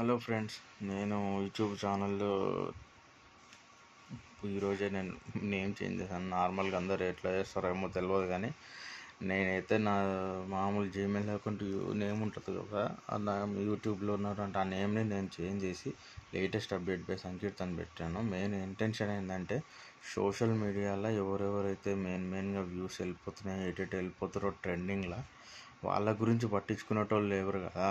Hello friends నేను YouTube ఛానల్లో ఈరోజే నేను నేమ్ చేంజ్ చేశాను నార్మల్గా అందరు ఎట్లా చేస్తారేమో తెలియదు కానీ నేనైతే నా మామూలు జీమెయిల్ అకౌంట్ నేమ్ ఉంటుంది కదా ఆ నా యూట్యూబ్లో ఉన్నటువంటి ఆ నేమ్ని నేను చేంజ్ చేసి లేటెస్ట్ అప్డేట్ బై సంకీర్తన్ పెట్టాను మెయిన్ ఇంటెన్షన్ ఏంటంటే సోషల్ మీడియాలో ఎవరెవరైతే మెయిన్ మెయిన్గా వ్యూస్ వెళ్ళిపోతున్నాయో ఎటు వెళ్ళిపోతారో ట్రెండింగ్లో వాళ్ళ గురించి పట్టించుకునేటోళ్ళు ఎవరు కదా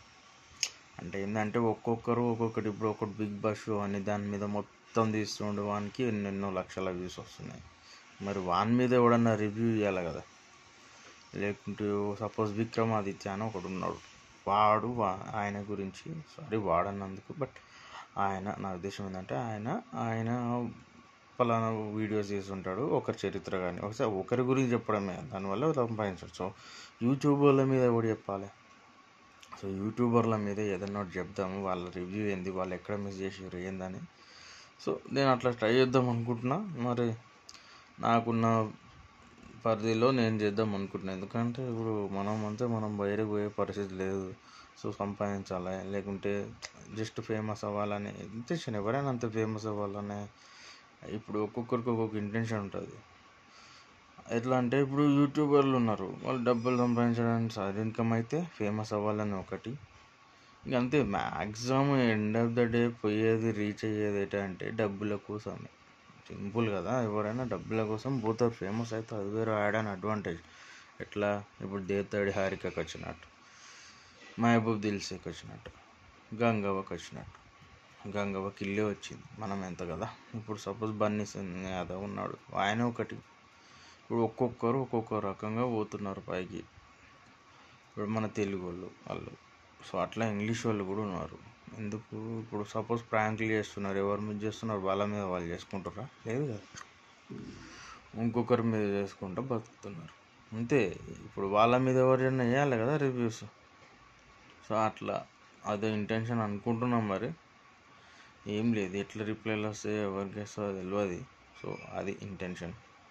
అంటే ఏంటంటే ఒక్కొక్కరు ఒక్కొక్కటి ఇప్పుడు ఒకటి బిగ్ బాస్ షో అని దాని మీద మొత్తం తీస్తుండే వానికి ఎన్నెన్నో లక్షల వ్యూస్ వస్తున్నాయి మరి వాని మీద ఎవడన్నా రివ్యూ ఇవ్వాలి కదా లేకుంటే సపోజ్ విక్రమాదిత్య అని ఒకడు ఉన్నాడు వాడు వా- ఆయన గురించి సారీ వాడన్నందుకు బట్ ఆయన నా ఉద్దేశం ఏంటంటే ఆయన ఆయన పలానా వీడియోస్ చేస్తుంటాడు ఒకరి చరిత్ర కానీ ఒకసారి ఒకరి గురించి చెప్పడమే దానివల్ల సంపాదించవచ్చు సో యూట్యూబర్ల మీద ఎవడు చెప్పాలి సో యూట్యూబర్ల మీద ఏదన్నా ఒకటి చెప్దాము వాళ్ళ రివ్యూ ఏంది వాళ్ళు ఎక్కడ మిస్ చేసారు ఏందని సో నేను అట్లా ట్రై చేద్దాం అనుకుంటున్నా మరి నాకున్న పరిధిలో నేను చేద్దాం అనుకుంటున్నాను ఎందుకంటే ఇప్పుడు మనం అంతే మనం బయటకు పోయే పరిస్థితి లేదు సో సంపాదించాలి లేకుంటే జస్ట్ ఫేమస్ అవ్వాలని ఇంటెన్షన్ ఎవరైనా అంత ఫేమస్ అవ్వాలని ఇప్పుడు ఒక్కొక్కరికి ఒక్కొక్క ఇంటెన్షన్ ఉంటుంది ఎట్లా అంటే ఇప్పుడు యూట్యూబర్లు ఉన్నారు వాళ్ళు డబ్బులు సంపాదించడానికి సైడ్ ఇన్కమ్ అయితే ఫేమస్ అవ్వాలని ఒకటి ఇంక అంతే maximum end of the day పోయేది రీచ్ అయ్యేది ఏంటంటే డబ్బుల కోసమే సింపుల్ కదా ఎవరైనా డబ్బుల కోసం పోతారు ఫేమస్ అయితే అది వేరే యాడ్ అండ్ అడ్వాంటేజ్ ఎట్లా ఇప్పుడు దేతడి హారికకి వచ్చినట్టు మహబూబ్ దిల్సేకి వచ్చినట్టు గంగవ్వకి వచ్చినట్టు గంగవ్వ కిల్లే వచ్చింది మనం ఎంత కదా ఇప్పుడు సపోజ్ బన్నీ సింగ్ యాదవ్ ఉన్నాడు ఆయన ఒకటి ఇప్పుడు ఒక్కొక్కరు ఒక్కొక్క రకంగా పోతున్నారు పైకి ఇప్పుడు మన తెలుగు వాళ్ళు వాళ్ళు సో అట్లా ఇంగ్లీష్ వాళ్ళు కూడా ఉన్నారు ఎందుకు ఇప్పుడు సపోజ్ ప్రాంక్లు చేస్తున్నారు ఎవరి మీద చేస్తున్నారు వాళ్ళ మీద వాళ్ళు చేసుకుంటారా లేదు కదా ఇంకొకరి మీద చేసుకుంటూ బతుకుతున్నారు అంతే ఇప్పుడు వాళ్ళ మీద ఎవరైనా వేయాలి కదా రివ్యూస్ సో అట్లా అదే ఇంటెన్షన్ అనుకుంటున్నాం మరి ఏం లేదు ఎట్లా రిప్లైలు వస్తే ఎవరికి వస్తుందో తెలియదు సో అది ఇంటెన్షన్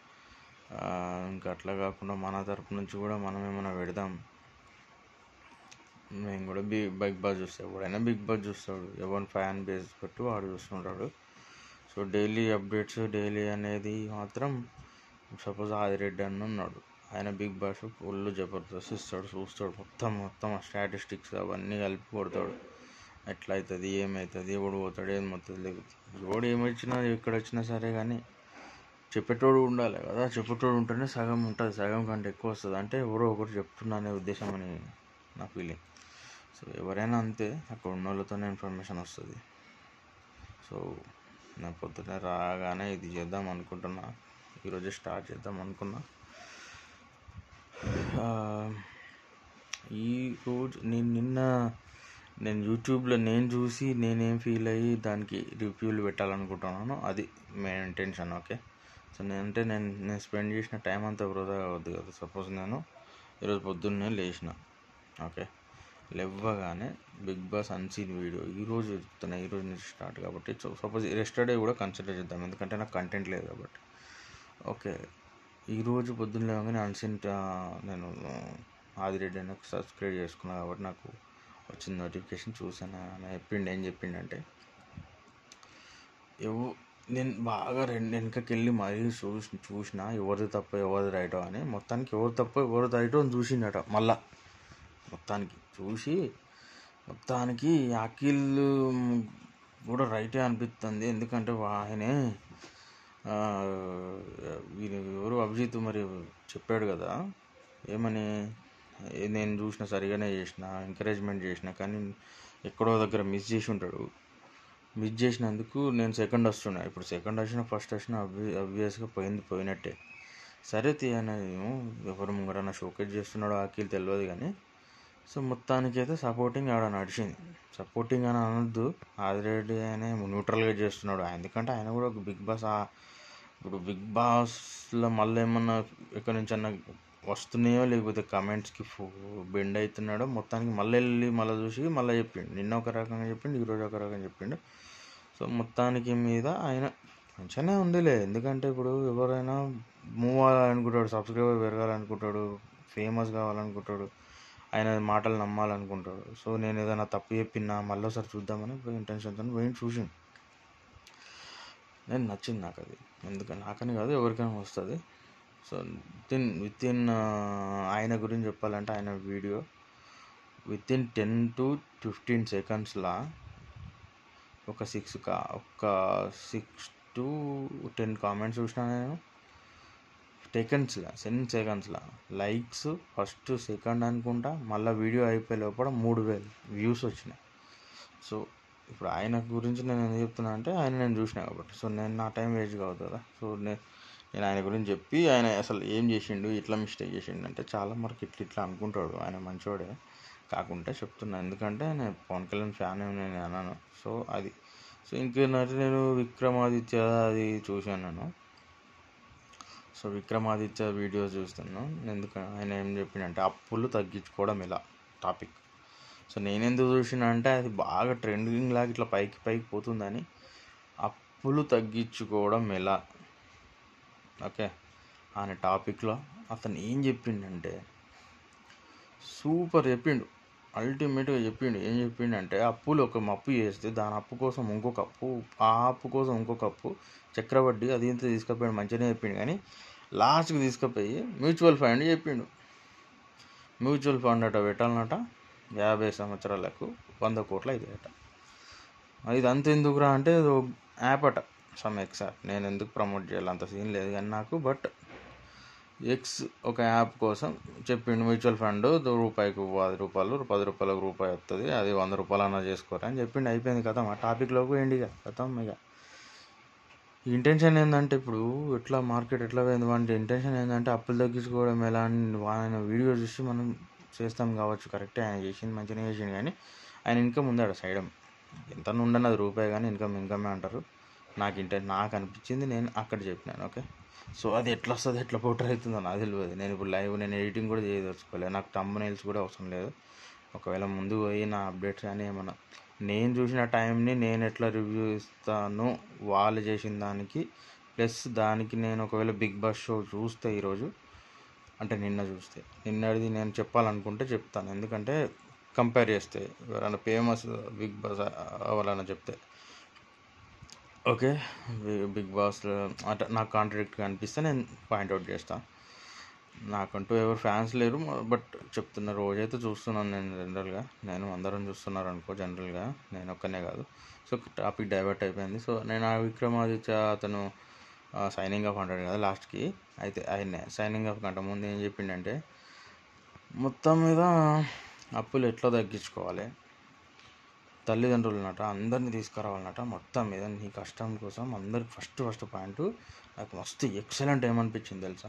ఇంకా అట్లా కాకుండా మన తరపు నుంచి కూడా మనం ఏమైనా పెడదాం మేము కూడా బి బిగ్ బాస్ చూస్తాం ఎవడైనా బిగ్ బాస్ చూస్తాడు ఎవరి ఫ్యాన్ బేస్ బట్టి వాడు చూస్తుంటాడు సో డైలీ అప్డేట్స్ డైలీ అనేది మాత్రం సపోజ్ ఆదిరెడ్డి అన్న ఉన్నాడు ఆయన బిగ్ బాస్ ఫుల్ జబర్దస్త్ ఇస్తాడు చూస్తాడు మొత్తం మొత్తం ఆ స్టాటిస్టిక్స్ అవన్నీ కలిపి కొడతాడు ఎట్లా అవుతుంది ఏమవుతుంది ఎవడు పోతాడు ఏం మొత్తం లేకపోతే ఎవడు ఏమొచ్చినా ఎక్కడ వచ్చినా సరే కానీ చెప్పేటోడు ఉండాలి కదా చెప్పేటోడు ఉంటేనే సగం ఉంటుంది సగం కంటే ఎక్కువ వస్తుంది అంటే ఎవరో ఒకరు చెప్తున్నా అనే ఉద్దేశం అని నా ఫీలింగ్ సో ఎవరైనా అంతే అక్కడ ఉన్న వాళ్ళతోనే ఇన్ఫర్మేషన్ వస్తుంది సో నేను పొద్దున్నే రాగానే ఇది చేద్దాం అనుకుంటున్నా ఈరోజే స్టార్ట్ చేద్దాం అనుకున్నా ఆ, ఈ రోజు నేను నిన్న నేను యూట్యూబ్లో నేను చూసి నేనేం ఫీల్ అయ్యి దానికి రివ్యూలు పెట్టాలనుకుంటున్నాను అది మెయిన్ ఇంటెన్షన్ ఓకే సో నేనంటే నేను నేను స్పెండ్ చేసిన టైం అంతా వృధా అవ్వద్దు కదా సపోజ్ నేను ఈరోజు పొద్దున్నే లేచిన ఓకే లేవగానే బిగ్ బాస్ అన్సీన్ వీడియో ఈరోజు చెప్తున్నా ఈరోజు నుంచి స్టార్ట్ కాబట్టి సో సపోజ్ రెస్టర్డే కూడా కన్సిడర్ చేద్దాం ఎందుకంటే నాకు కంటెంట్ లేదు కాబట్టి ఓకే ఈరోజు పొద్దున్న లేవగానే అన్సీన్ నేను ఆదిరెడ్డి నాకు సబ్స్క్రైబ్ చేసుకున్నా కాబట్టి నాకు వచ్చిన నోటిఫికేషన్ చూసాను ఆయన చెప్పిండు ఏం చెప్పిండంటే ఎవ నేను బాగా రెండు వెనకకి వెళ్ళి మరీ చూసి చూసిన ఎవరిది తప్ప ఎవరిది రైటో అని మొత్తానికి ఎవరు తప్ప ఎవరిది రైటో అని చూసిండట మళ్ళా మొత్తానికి చూసి మొత్తానికి అఖిల్ కూడా రైటే అనిపిస్తుంది ఎందుకంటే వా- ఆయనే ఆ, వీరు ఎవరు అభిజిత్ మరి చెప్పాడు కదా ఏమని ఏ- నేను చూసిన సరిగానే చేసిన ఎంకరేజ్మెంట్ చేసిన కానీ ఎక్కడో దగ్గర మిస్ చేసి ఉంటాడు మిస్ చేసినందుకు నేను సెకండ్ వస్తున్నా ఇప్పుడు సెకండ్ వచ్చిన ఫస్ట్ వచ్చిన అబ్వి అబ్వియస్గా పోయింది పోయినట్టే సరే తీయన ఎవరు ముంగరన్న షోకేజ్ చేస్తున్నాడో ఆకిల్ తెలియదు కానీ సో మొత్తానికి అయితే సపోర్టింగ్ ఆడ నడిచింది సపోర్టింగ్ అని అనొద్దు ఆదిరెడ్డి ఆయన న్యూట్రల్గా చేస్తున్నాడు ఆయన ఎందుకంటే ఆయన కూడా ఒక బిగ్ బాస్ ఆ- ఇప్పుడు బిగ్ బాస్లో మళ్ళీ ఏమన్నా ఎక్కడి నుంచి అన్న వస్తున్నాయో లేకపోతే కమెంట్స్కి ఫో బెండ్ అవుతున్నాడో మొత్తానికి మళ్ళీ వెళ్ళి మళ్ళీ చూసి మళ్ళీ చెప్పిండు నిన్న ఒక రకంగా చెప్పిండు ఈరోజు ఒక రకంగా చెప్పిండు సో మొత్తానికి మీద ఆయన మంచిగానే ఉందిలే ఎందుకంటే ఇప్పుడు ఎవరైనా మూవ్ అవ్వాలనుకుంటాడు సబ్స్క్రైబర్ పెరగాలనుకుంటాడు ఫేమస్ కావాలనుకుంటాడు ఆయన మాటలు నమ్మాలనుకుంటాడు సో నేను ఏదైనా తప్పు చెప్పినా మళ్ళీ ఒకసారి చూద్దామని పోయి ఇంటెన్షన్తో పోయి చూసి నేను నచ్చింది నాకు అది ఎందుకని నాకని కాదు ఎవరికైనా వస్తుంది so within within ఆయన గురించి చెప్పాలంటే ఆయన video within ten to fifteen సెకండ్స్లా ఒక సిక్స్ కా ఒక సిక్స్ టు టెన్ కామెంట్స్ చూసిన నేను సెకండ్స్లో సెన్ సెకండ్స్లో లైక్స్ ఫస్ట్ సెకండ్ అనుకుంటా మళ్ళీ వీడియో అయిపోయే లోపల మూడు వేలు వ్యూస్ వచ్చినాయి సో ఇప్పుడు ఆయన గురించి నేను ఎందుకు చెప్తున్నా అంటే ఆయన నేను చూసిన కాబట్టి సో నేను నా టైం వేస్ట్ కావద్దు కదా సో నేను నేను ఆయన గురించి చెప్పి ఆయన అసలు ఏం చేసిండు ఇట్లా మిస్టేక్ చేసిండు అంటే చాలా వరకు ఇట్లా ఇట్లా అనుకుంటాడు ఆయన మంచివాడే కాకుంటే చెప్తున్నా ఎందుకంటే నేను పవన్ కళ్యాణ్ ఫ్యాన్ ఏమి నేను అన్నాను సో అది సో ఇంకేంటంటే నేను విక్రమాదిత్య అది చూశాను నేను సో విక్రమాదిత్య వీడియో చూస్తున్నాను ఎందుకు ఆయన ఏం చెప్పిండంటే అప్పులు తగ్గించుకోవడం ఎలా టాపిక్ సో నేను ఎందుకు చూసిన అంటే అది బాగా ట్రెండింగ్ లాగా ఇట్లా పైకి పైకి పోతుందని అప్పులు తగ్గించుకోవడం ఎలా ఓకే అనే టాపిక్లో అతను ఏం చెప్పిండంటే సూపర్ చెప్పిండు అల్టిమేట్గా చెప్పిండు ఏం చెప్పిండు అంటే అప్పులు ఒక అప్పు చేస్తే దాని అప్పు కోసం ఇంకొక అప్పు ఆ అప్పు కోసం ఇంకొక అప్పు చక్రవడ్డీ అది ఇంత తీసుకుపోయాడు మంచిగానే చెప్పిండు కానీ లాస్ట్కి తీసుకుపోయి మ్యూచువల్ ఫండ్ చెప్పిండు మ్యూచువల్ ఫండ్ అట పెట్టాలన్నట యాభై సంవత్సరాలకు వంద కోట్లు అవుతాయట ఇది అంత ఎందుకురా అంటే యాప్ అట సమ్ ఎక్స్ యాప్ నేను ఎందుకు ప్రమోట్ చేయాలి అంత సీన్ లేదు కానీ నాకు బట్ ఎక్స్ ఒక యాప్ కోసం చెప్పిండు మ్యూచువల్ ఫండ్ రూపాయికి పది రూపాయలు పది రూపాయలకు రూపాయి వస్తుంది అది వంద రూపాయలు అన్న చేసుకోరా అని చెప్పిండు అయిపోయింది కదా మా టాపిక్లోకి పోయింది ఇక కథం ఇక ఇంటెన్షన్ ఏంటంటే ఇప్పుడు ఎట్లా మార్కెట్ ఎట్లా పోయింది వాటి ఇంటెన్షన్ ఏంటంటే అప్పులు తగ్గించుకోవడం ఎలా అని ఆయన వీడియో చూసి మనం చేస్తాం కావచ్చు కరెక్టే ఆయన చేసింది మంచిగా చేసింది కానీ ఆయన ఇన్కమ్ ఉందాడ సైడ్ ఎంత ఉండను అది రూపాయి కానీ ఇన్కమ్ ఇన్కమే అంటారు నాకు ఇంట నాకు అనిపించింది నేను అక్కడ చెప్పినాను ఓకే సో అది ఎట్లా వస్తుంది ఎట్లా పోటర్ అవుతుందో నాకు తెలియదు నేను ఇప్పుడు లైవ్ నేను ఎడిటింగ్ కూడా చేయదలుచుకోలేదు నాకు తమ్ము నెయిల్స్ కూడా అవసరం లేదు ఒకవేళ ముందు పోయి నా అప్డేట్స్ కానీ ఏమన్నా నేను చూసిన టైంని నేను ఎట్లా రివ్యూ ఇస్తాను వాళ్ళు చేసిన దానికి ప్లస్ దానికి నేను ఒకవేళ బిగ్ బాస్ షో చూస్తే ఈరోజు అంటే నిన్న చూస్తే నిన్నటిది నేను చెప్పాలనుకుంటే చెప్తాను ఎందుకంటే కంపేర్ చేస్తే ఎవరైనా ఫేమస్ బిగ్ బాస్ అవ్వాలని చెప్తే ఓకే బిగ్ బాస్ అంటే నాకు కాంట్రాక్ట్గా అనిపిస్తే నేను పాయింట్అవుట్ చేస్తాను నాకంటూ ఎవరు ఫ్యాన్స్ లేరు బట్ చెప్తున్న రోజైతే చూస్తున్నాను నేను జనరల్గా నేను అందరం చూస్తున్నారు అనుకో జనరల్గా నేను ఒక్కనే కాదు సో టాపిక్ డైవర్ట్ అయిపోయింది సో నేను ఆ విక్రమాదిత్య అతను సైనింగ్ ఆఫ్ అంటాడు కదా లాస్ట్కి అయితే ఆయన్నే సైనింగ్ ఆఫ్ కంటే ముందు ఏం చెప్పిండంటే మొత్తం మీద అప్పులు ఎట్లా తగ్గించుకోవాలి తల్లిదండ్రులనట అందరిని తీసుకురావాలన్నట మొత్తం మీద నీ కష్టం కోసం అందరికి ఫస్ట్ ఫస్ట్ పాయింట్ నాకు మస్తు ఎక్సలెంట్ ఏమనిపించింది తెలుసా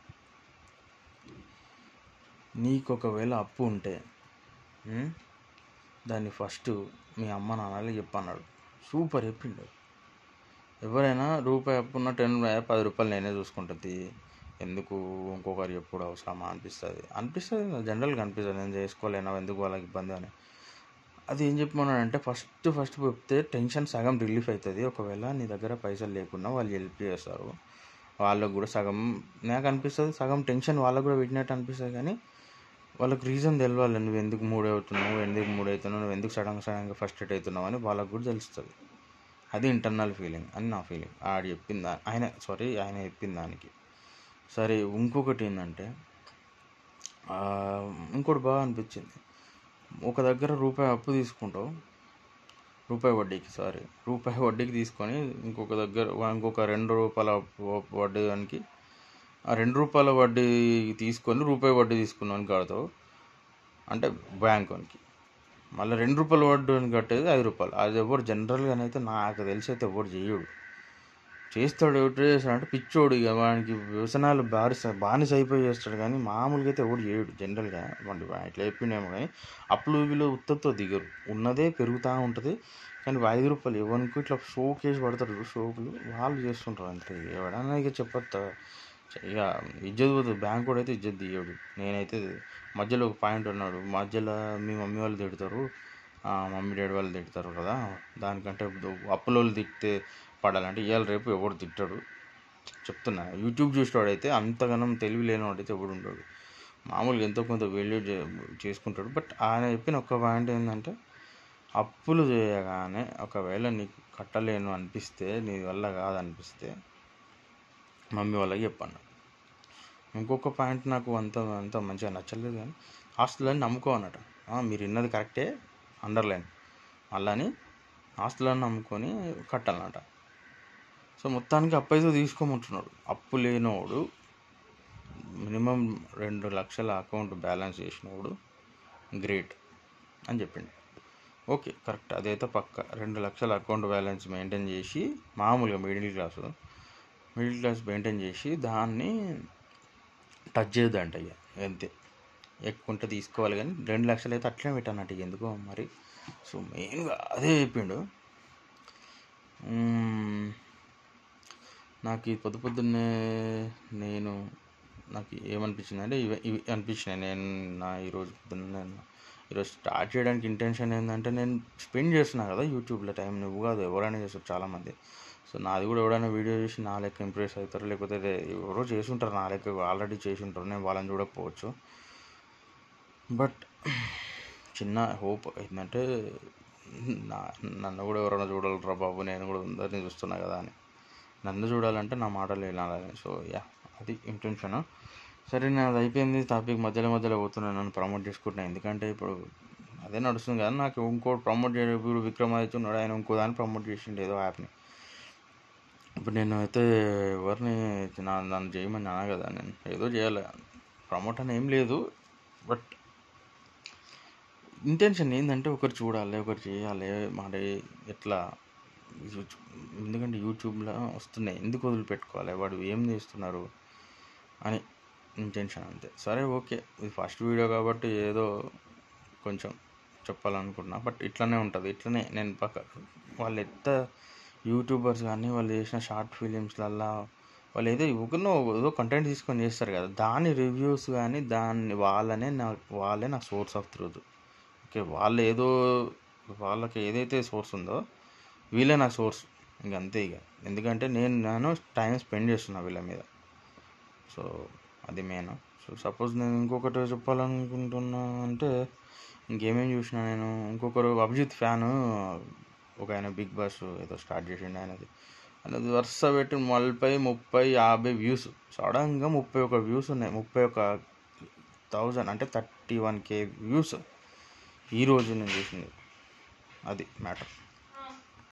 నీకు ఒకవేళ అప్పు ఉంటే ఉమ్, దాన్ని ఫస్ట్ మీ అమ్మ నాన్నలే చెప్పన్నాడు సూపర్ చెప్పిండు ఎవరైనా రూపాయి అప్పు ఉన్న టెన్ పది రూపాయలు నేనే చూసుకుంటుంది ఎందుకు ఇంకొకరు ఎప్పుడు అవసరమా అనిపిస్తుంది అనిపిస్తుంది జనరల్గా అనిపిస్తుంది నేను చేసుకోలేనా ఎందుకు వాళ్ళకి ఇబ్బంది అని అది ఏం చెప్పమన్నాడంటే ఫస్ట్ ఫస్ట్ చెప్తే టెన్షన్ సగం రిలీఫ్ అవుతుంది ఒకవేళ నీ దగ్గర పైసలు లేకున్నా వాళ్ళు హెల్ప్ చేస్తారు వాళ్ళకు కూడా సగం నాకు అనిపిస్తుంది సగం టెన్షన్ వాళ్ళకు కూడా పెట్టినట్టు అనిపిస్తుంది కానీ వాళ్ళకి రీజన్ తెలియాలి నువ్వు ఎందుకు మూడ్ అవుతున్నావు ఎందుకు మూడ్ అవుతున్నావు నువ్వు ఎందుకు సడన్గా సడన్గా ఫస్ట్రేట్ అవుతున్నావు అని వాళ్ళకు కూడా తెలుస్తుంది అది ఇంటర్నల్ ఫీలింగ్ అని నా ఫీలింగ్ ఆడు చెప్పిన దా ఆయన సారీ ఆయన చెప్పిన దానికి సరే ఇంకొకటి ఏంటంటే ఆ, ఇంకోటి బాగా అనిపించింది ఒక దగ్గర రూపాయి అప్పు తీసుకుంటావు రూపాయి వడ్డీకి సారీ రూపాయి వడ్డీకి తీసుకొని ఇంకొక దగ్గర ఇంకొక రెండు రూపాయల అప్పు- వడ్డీ దానికి ఆ రెండు రూపాయల వడ్డీ తీసుకొని రూపాయి వడ్డీ తీసుకున్నాను కడతావు అంటే బ్యాంకునికి మళ్ళీ రెండు రూపాయల వడ్డీ కట్టేది ఐదు రూపాయలు అది ఎవరు జనరల్గానైతే నాకు తెలిసి అయితే ఎవరు చేయడు చేస్తాడు ఎవరు చేస్తాడు పిచ్చోడు ఇక వానికి వ్యసనాలు బారిస బానిస అయిపోయి చేస్తాడు కానీ మామూలుగా అయితే ఎవరు చేయడు జనరల్గా వాడి ఇట్లా చెప్పిండేమో కానీ అప్పులు వీళ్ళు ఉత్తతో దిగరు ఉన్నదే పెరుగుతూ ఉంటుంది కానీ ఐదు రూపాయలు ఎవరికి ఇట్లా షో కేసి పడతారు షోకులు వాళ్ళు చేస్తుంటారు అంతే ఎవడన్నా ఇక చెప్పొద్దా ఇక ఇజ్జత్ పోతుంది బ్యాంక్ కూడా అయితే ఇజ్జత్ తీయడు నేనైతే మధ్యలో ఒక పాయింట్ ఉన్నాడు మధ్యలో మీ మమ్మీ వాళ్ళు తిడతారు ఆ, మమ్మీ డాడీ వాళ్ళు తిడతారు కదా దానికంటే అప్పుల వాళ్ళు తిట్టే పడాలంటే ఇవాళ రేపు ఎవడు తిట్టాడు చెప్తున్నా యూట్యూబ్ చూసేవాడైతే అంతగానం తెలివి లేనివాడైతే ఎవడు ఉండడు మామూలుగా ఎంతో కొంత వాల్యూ చేసుకుంటాడు బట్ ఆయన చెప్పిన ఒక్క పాయింట్ ఏంటంటే అప్పులు చేయగానే ఒకవేళ నీకు కట్టలేను అనిపిస్తే నీ వల్ల కాదనిపిస్తే మమ్మీ వాళ్ళకి చెప్పాను ఇంకొక పాయింట్ నాకు అంత అంత మంచిగా నచ్చలేదు కానీ హాస్టల్ని నమ్ముకో అన్నట "ఆ, మీరు విన్నది కరెక్టే అండర్లైన్ అలాని హాస్టల్ని నమ్ముకొని కట్టాలన్నట సో మొత్తానికి అప్పు అయితే తీసుకోమంటున్నాడు అప్పు లేనోడు మినిమం రెండు లక్షల అకౌంట్ బ్యాలెన్స్ చేసినోడు గ్రేట్ అని చెప్పిండు ఓకే కరెక్ట్ అదైతే పక్క రెండు లక్షల అకౌంట్ బ్యాలెన్స్ మెయింటైన్ చేసి మామూలుగా middle class middle class maintain చేసి దాన్ని టచ్ చేయొద్దంట ఇక అంతే ఎక్కువ ఉంటే తీసుకోవాలి కానీ రెండు లక్షలు అయితే అట్లనే పెట్టానట ఇక ఎందుకో మరి సో మెయిన్గా అదే చెప్పిండు మ్మ్. నాకు ఈ పొద్దు పొద్దున్నే నేను నాకు ఏమనిపించింది అంటే ఇవి ఇవి అనిపించినాయి నేను నా ఈరోజు పొద్దున్న నేను ఈరోజు స్టార్ట్ చేయడానికి ఇంటెన్షన్ ఏంటంటే నేను స్పెండ్ చేస్తున్నా కదా యూట్యూబ్లో టైం నువ్వు కాదు ఎవరైనా చేస్తారు చాలామంది సో నాది కూడా ఎవరైనా వీడియో చేసి నా లెక్క ఇంప్రెస్ అవుతారు లేకపోతే రే- ఎవరో చేసి ఉంటారు నా లెక్క ఆల్రెడీ చేసి ఉంటారు నేను వాళ్ళని చూడకపోవచ్చు బట్ చిన్న హోప్ ఏంటంటే నా నన్ను కూడా ఎవరైనా చూడాలరా బాబు నేను కూడా అందరినీ చూస్తున్నా కదా అని నన్ను చూడాలంటే నా మాటలు వినాలని సో యా అది ఇంటెన్షన్ సరే నాది అయిపోయింది టాపిక్ మధ్యలో మధ్యలో పోతున్నాను నన్ను ప్రమోట్ చేసుకుంటున్నాను ఎందుకంటే ఇప్పుడు అదే నడుస్తుంది కదా నాకు ఇంకోటి ప్రమోట్ చేయడం ఇప్పుడు విక్రమాదిత్య ఉన్నాడు ఆయన ఇంకో దాన్ని ప్రమోట్ చేసిండు ఏదో యాప్ని ఇప్పుడు నేను అయితే ఎవరిని నా నన్ను చేయమని అన్నా కదా నేను ఏదో చేయాలి ప్రమోట్ అని ఏం లేదు బట్ ఇంటెన్షన్ ఏంటంటే ఒకరు చూడాలి ఒకరు చేయాలి మరి ఎట్లా యూట్యూబ్- ఎందుకంటే యూట్యూబ్లో వస్తున్నాయి ఎందుకు వదిలిపెట్టుకోవాలి వాడు ఏం చేస్తున్నారు అని ఇంటెన్షన్ అంతే సరే ఓకే ఇది ఫస్ట్ వీడియో కాబట్టి ఏదో కొంచెం చెప్పాలనుకున్నా బట్ ఇట్లనే ఉంటుంది ఇట్లనే నేను పక్క వాళ్ళు ఎంత యూట్యూబర్స్ కానీ వాళ్ళు చేసిన షార్ట్ ఫిలిమ్స్లల్లా వాళ్ళు ఏదో యువకున్నో ఏదో కంటెంట్ తీసుకొని చేస్తారు కదా దాని రివ్యూస్ కానీ దాన్ని వాళ్ళనే నాకు వాళ్ళే నాకు సోర్స్ ఆఫ్ ట్రూత్ ఓకే వాళ్ళు ఏదో వాళ్ళకి ఏదైతే సోర్స్ ఉందో వీళ్ళే నా సోర్స్ ఇంక అంతే ఇక ఎందుకంటే నేను నేను టైం స్పెండ్ చేస్తున్నా వీళ్ళ మీద సో అది మెయిన్ సో సపోజ్ నేను ఇంకొకటి చెప్పాలనుకుంటున్నా అంటే ఇంకేమేం చూసిన నేను ఇంకొకరు అభిజిత్ ఫ్యాను ఒక ఆయన బిగ్ బాస్ ఏదో స్టార్ట్ చేసిండు ఆయనది అనేది వరుస పెట్టి నలభై ముప్పై యాభై వ్యూస్ సడన్గా ముప్పై ఒక వ్యూస్ ఉన్నాయి ముప్పై ఒక థౌజండ్ అంటే థర్టీ వన్ కే వ్యూస్ ఈరోజు నేను చూసింది అది మ్యాటర్